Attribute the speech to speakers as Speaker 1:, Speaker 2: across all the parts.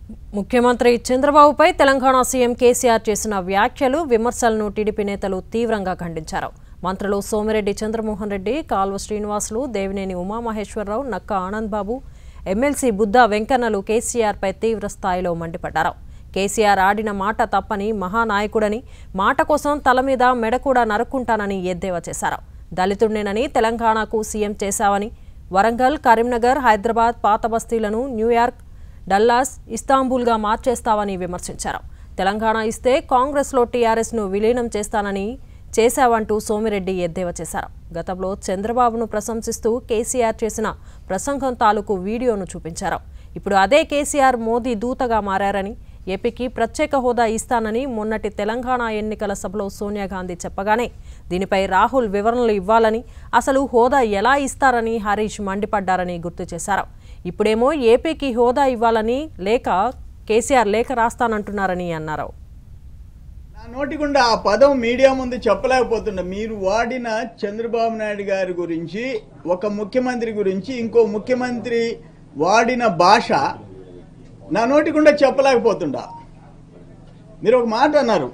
Speaker 1: ముఖ్యమంత్రి చంద్రబాబుపై తెలంగాణ సీఎం కేసీఆర్ చేసిన వ్యాఖ్యలు విమర్శలను టీడీపీ నేతలు తీవ్రంగా ఖండించారు మంత్రులు సోమిరెడ్డి చంద్రమోహన్ రెడ్డి కాల్వ శ్రీనివాసులు దేవినేని ఉమామహేశ్వరరావు నక్క ఆనంద్ బాబు ఎమ్మెల్సీ బుద్దా వెంకన్నలు కేసీఆర్పై తీవ్ర స్థాయిలో మండిపడ్డారు కేసీఆర్ ఆడిన మాట తప్పని మహానాయకుడని మాట కోసం తల మీద మెడ కూడా నరుక్కుంటానని ఎద్దేవా చేశారు దళితుడినేనని తెలంగాణకు సీఎం చేశావని వరంగల్ కరీంనగర్ హైదరాబాద్ పాత బస్తీలను న్యూయార్క్ డల్లాస్ ఇస్తాంబుల్గా మార్చేస్తావని విమర్శించారు తెలంగాణ ఇస్తే కాంగ్రెస్లో టీఆర్ఎస్ను విలీనం చేస్తానని చేశావంటూ సోమిరెడ్డి ఎద్దేవా చేశారు గతంలో చంద్రబాబును ప్రశంసిస్తూ కేసీఆర్ చేసిన ప్రసంగం తాలూకు వీడియోను చూపించారు ఇప్పుడు అదే కేసీఆర్ మోదీ దూతగా మారారని ఏపీకి ప్రత్యేక హోదా ఇస్తానని మొన్నటి తెలంగాణ ఎన్నికల సభలో సోనియా గాంధీ చెప్పగానే దీనిపై రాహుల్ వివరణలు ఇవ్వాలని అసలు హోదా ఎలా ఇస్తారని హరీష్ మండిపడ్డారని గుర్తు చేశారు ఇప్పుడేమో ఏపీకి హోదా ఇవ్వాలని లేక కేసీఆర్ లేఖ రాస్తానంటున్నారని అన్నారు
Speaker 2: నా నోటి గుండా ఆ పదం మీడియా ముందు చెప్పలేకపోతున్నా మీరు వాడిన చంద్రబాబు నాయుడు గారి గురించి ఒక ముఖ్యమంత్రి గురించి ఇంకో ముఖ్యమంత్రి వాడిన భాష నా నోటి గుండా చెప్పలేకపోతుండా మీరు ఒక మాట అన్నారు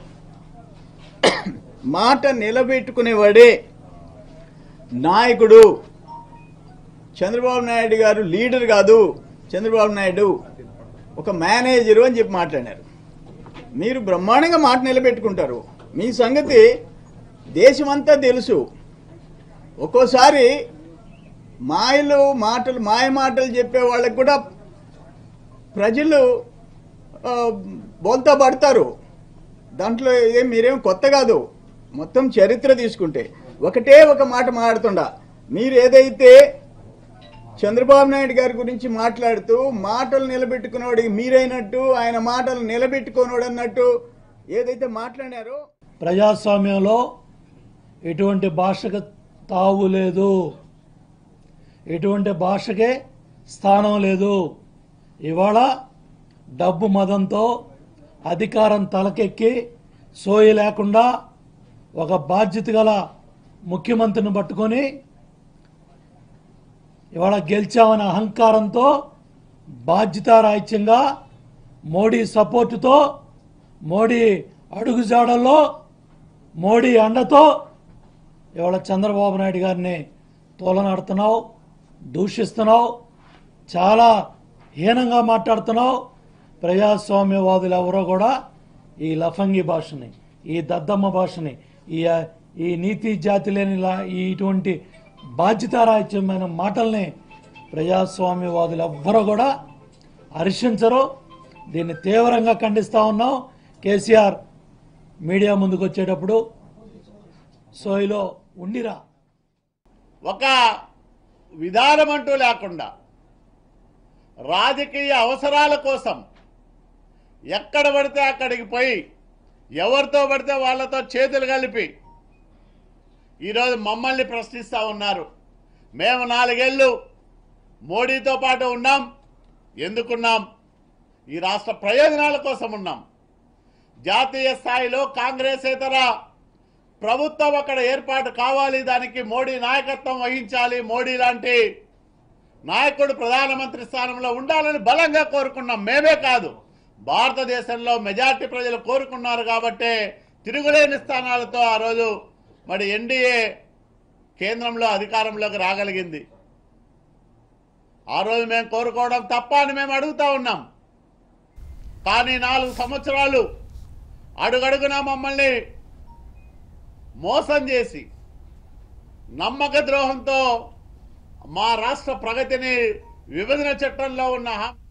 Speaker 2: మాట నిలబెట్టుకునేవాడే నాయకుడు చంద్రబాబు నాయుడు గారు లీడర్ కాదు చంద్రబాబు నాయుడు ఒక మేనేజరు అని చెప్పి మాట్లాడారు మీరు బ్రహ్మాండంగా మాట నిలబెట్టుకుంటారు మీ సంగతి దేశమంతా తెలుసు ఒక్కోసారి మాయలు మాటలు మాయ మాటలు చెప్పే వాళ్ళకి కూడా ప్రజలు ఆ, బోల్తా పడతారు దాంట్లో ఏం మీరేం కొత్త కాదు మొత్తం చరిత్ర తీసుకుంటే ఒకటే ఒక మాట మాట్లాడుతుండ మీరు ఏదైతే చంద్రబాబు నాయుడు గారి గురించి మాట్లాడుతూ మాటలు నిలబెట్టుకున్నవాడికి మీరైనట్టు ఆయన మాటలు నిలబెట్టుకున్నాడు అన్నట్టు ఏదైతే మాట్లాడారో
Speaker 3: ప్రజాస్వామ్యంలో ఎటువంటి భాషకు తావు లేదు ఎటువంటి భాషకే స్థానం లేదు ఇవాళ డబ్బు మదంతో అధికారం తలకెక్కి సోయి లేకుండా ఒక బాధ్యత గల ముఖ్యమంత్రిని పట్టుకొని ఇవాళ గెలిచామనే అహంకారంతో బాధ్యతారాహిత్యంగా మోడీ సపోర్టుతో మోడీ అడుగుజాడల్లో మోడీ అండతో ఇవాళ చంద్రబాబు నాయుడు గారిని తోలనాడుతున్నావు దూషిస్తున్నావు చాలా హీనంగా మాట్లాడుతున్నావు ప్రజాస్వామ్యవాదులు ఎవరో కూడా ఈ లఫంగి భాషని ఈ దద్దమ్మ భాషని ఈ ఈ నీతి జాతి లేని లా- ఈ ఇటువంటి బాధ్యతారాహిత్యమైన మాటల్ని ప్రజాస్వామ్యవాదులు ఎవ్వరూ కూడా హర్షించరు దీన్ని తీవ్రంగా ఖండిస్తూ ఉన్నాం కేసీఆర్ మీడియా ముందుకు వచ్చేటప్పుడు సోయిలో ఉండిరా
Speaker 4: ఒక విధానం అంటూ లేకుండా రాజకీయ అవసరాల కోసం ఎక్కడ పడితే అక్కడికి పోయి ఎవరితో పడితే వాళ్ళతో చేతులు కలిపి ఈరోజు మమ్మల్ని ప్రశ్నిస్తూ ఉన్నారు మేము నాలుగేళ్ళు మోడీతో పాటు ఉన్నాం ఎందుకున్నాం ఈ రాష్ట్ర ప్రయోజనాల కోసం ఉన్నాం జాతీయ స్థాయిలో కాంగ్రెస్ ఇతర ప్రభుత్వం అక్కడ ఏర్పాటు కావాలి దానికి మోడీ నాయకత్వం వహించాలి మోడీ లాంటి నాయకుడు ప్రధానమంత్రి స్థానంలో ఉండాలని బలంగా కోరుకున్నాం మేమే కాదు భారతదేశంలో మెజార్టీ ప్రజలు కోరుకున్నారు కాబట్టే తిరుగులేని స్థానాలతో ఆ రోజు మరి ఎన్డీఏ కేంద్రంలో అధికారంలోకి రాగలిగింది ఆ రోజు మేము కోరుకోవడం తప్ప అని మేము అడుగుతా ఉన్నాం కానీ నాలుగు సంవత్సరాలు అడుగడుగునా మమ్మల్ని మోసం చేసి నమ్మక ద్రోహంతో మా రాష్ట్ర ప్రగతిని విభజన చట్టంలో ఉన్న హామీ